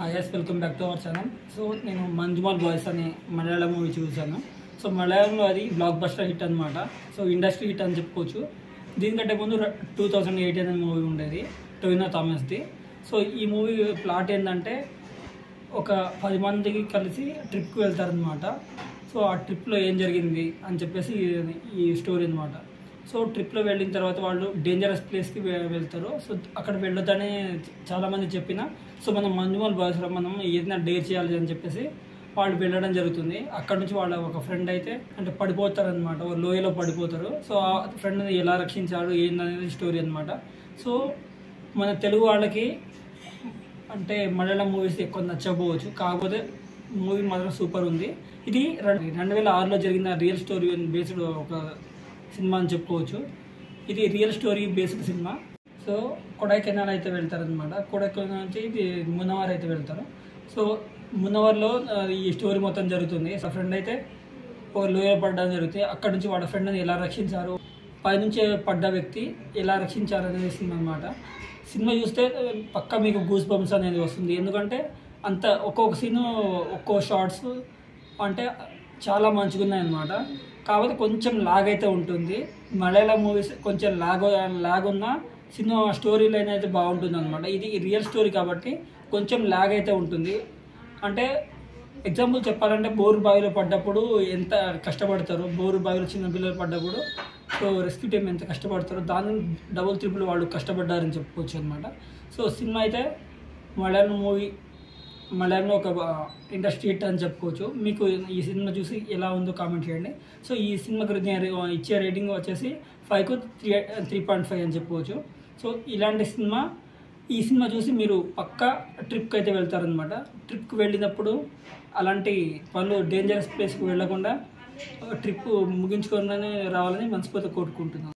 yes welcome back to our channel so నేను Manjummel boys అనే Malayalam movie చూశాను సో మలయాళంలో అది బ్లాక్ బస్టర్ హిట్ అనమాట సో ఇండస్ట్రీ హిట్ అని చెప్పుకోవచ్చు దీనికంటే ముందు టూ థౌజండ్ ఎయిట్ అనే మూవీ ఉండేది టొయినో థామస్ది సో ఈ మూవీ ప్లాట్ ఏంటంటే ఒక పది మందికి కలిసి ట్రిప్కి వెళ్తారనమాట సో ఆ ట్రిప్లో ఏం జరిగింది అని చెప్పేసి ఈ- ఈ స్టోరీ అనమాట సో ట్రిప్లో వెళ్ళిన తర్వాత వాళ్ళు డేంజరస్ ప్లేస్కి వె- వెళ్తారు సో అక్కడ వెళ్ళొద్దనే చాలామంది చెప్పిన సో మనం మంజుమల్ బాయ్స్ మనం ఏదైనా డేర్ చేయాలి అని చెప్పేసి వాళ్ళు వెళ్ళడం జరుగుతుంది అక్కడ నుంచి వాళ్ళ ఒక ఫ్రెండ్ అయితే అంటే పడిపోతారు అనమాట లోయలో పడిపోతారు సో ఆ ఫ్రెండ్ని ఎలా రక్షించారు ఏందనేది స్టోరీ అనమాట సో మన తెలుగు వాళ్ళకి అంటే మలయాళం మూవీస్ ఎక్కువ నచ్చకపోవచ్చు కాకపోతే మూవీ మాత్రం సూపర్ ఉంది ఇది రెండు రెండు వేల ఆరులో జరిగిన రియల్ స్టోరీ బేస్డ్ ఒక సినిమా అని చెప్పుకోవచ్చు ఇది రియల్ స్టోరీ బేస్డ్ సినిమా సో కొడైకెనాల్ అయితే వెళ్తారనమాట కొడైకెనాల్ నుంచి ఇది మున్నవార్ అయితే వెళ్తారు సో మున్నవర్లో ఆ, ఈ స్టోరీ మొత్తం జరుగుతుంది సో ఫ్రెండ్ అయితే ఒక లోయ పడడం జరుగుతుంది అక్కడ నుంచి వాళ్ళ ఫ్రెండ్ని ఎలా రక్షించారు పైనుంచి పడ్డ వ్యక్తి ఎలా రక్షించారు అనేది సినిమా అనమాట సినిమా చూస్తే పక్కా మీకు గూస్ బంప్స్ అనేది వస్తుంది ఎందుకంటే అంత ఒక్కొక్క సీను ఒక్కో షార్ట్స్ అంటే చాలా మంచిగా ఉన్నాయన్నమాట కాకపోతే కొంచెం లాగ్ అయితే ఉంటుంది మలయాళం మూవీస్ కొంచెం లాగ్ లాగ్ ఉన్న సినిమా స్టోరీ లైన్ అయితే బాగుంటుంది అనమాట ఇది రియల్ స్టోరీ కాబట్టి కొంచెం లాగ్ అయితే ఉంటుంది అంటే ఎగ్జాంపుల్ చెప్పాలంటే బోరు బావిలో పడ్డప్పుడు ఎంత కష్టపడతారో బోరు బావిలో చిన్న పిల్లలు పడ్డప్పుడు సో రెస్క్యూ టీమ్ ఎంత కష్టపడతారో దాని డబుల్ త్రిపుల్ వాళ్ళు కష్టపడ్డారని చెప్పుకోవచ్చు అనమాట సో సినిమా అయితే మలయాళం మూవీ మలయాళంలో ఒక ఇండస్ట్రీ హిట్ అని చెప్పుకోవచ్చు మీకు ఈ సినిమా చూసి ఎలా ఉందో కామెంట్ చేయండి సో ఈ సినిమాకి నేను ఇచ్చే రేటింగ్ వచ్చేసి ఫైవ్కు త్రీ త్రీ పాయింట్ ఫైవ్ అని చెప్పుకోవచ్చు సో ఇలాంటి సినిమా ఈ సినిమా చూసి మీరు పక్కా ట్రిప్కి అయితే వెళ్తారనమాట ట్రిప్కి వెళ్ళినప్పుడు అలాంటి పనులు డేంజరస్ ప్లేస్కి వెళ్ళకుండా ట్రిప్ ముగించుకొని రావాలని మనస్ఫూర్తి కోరుకుంటున్నాను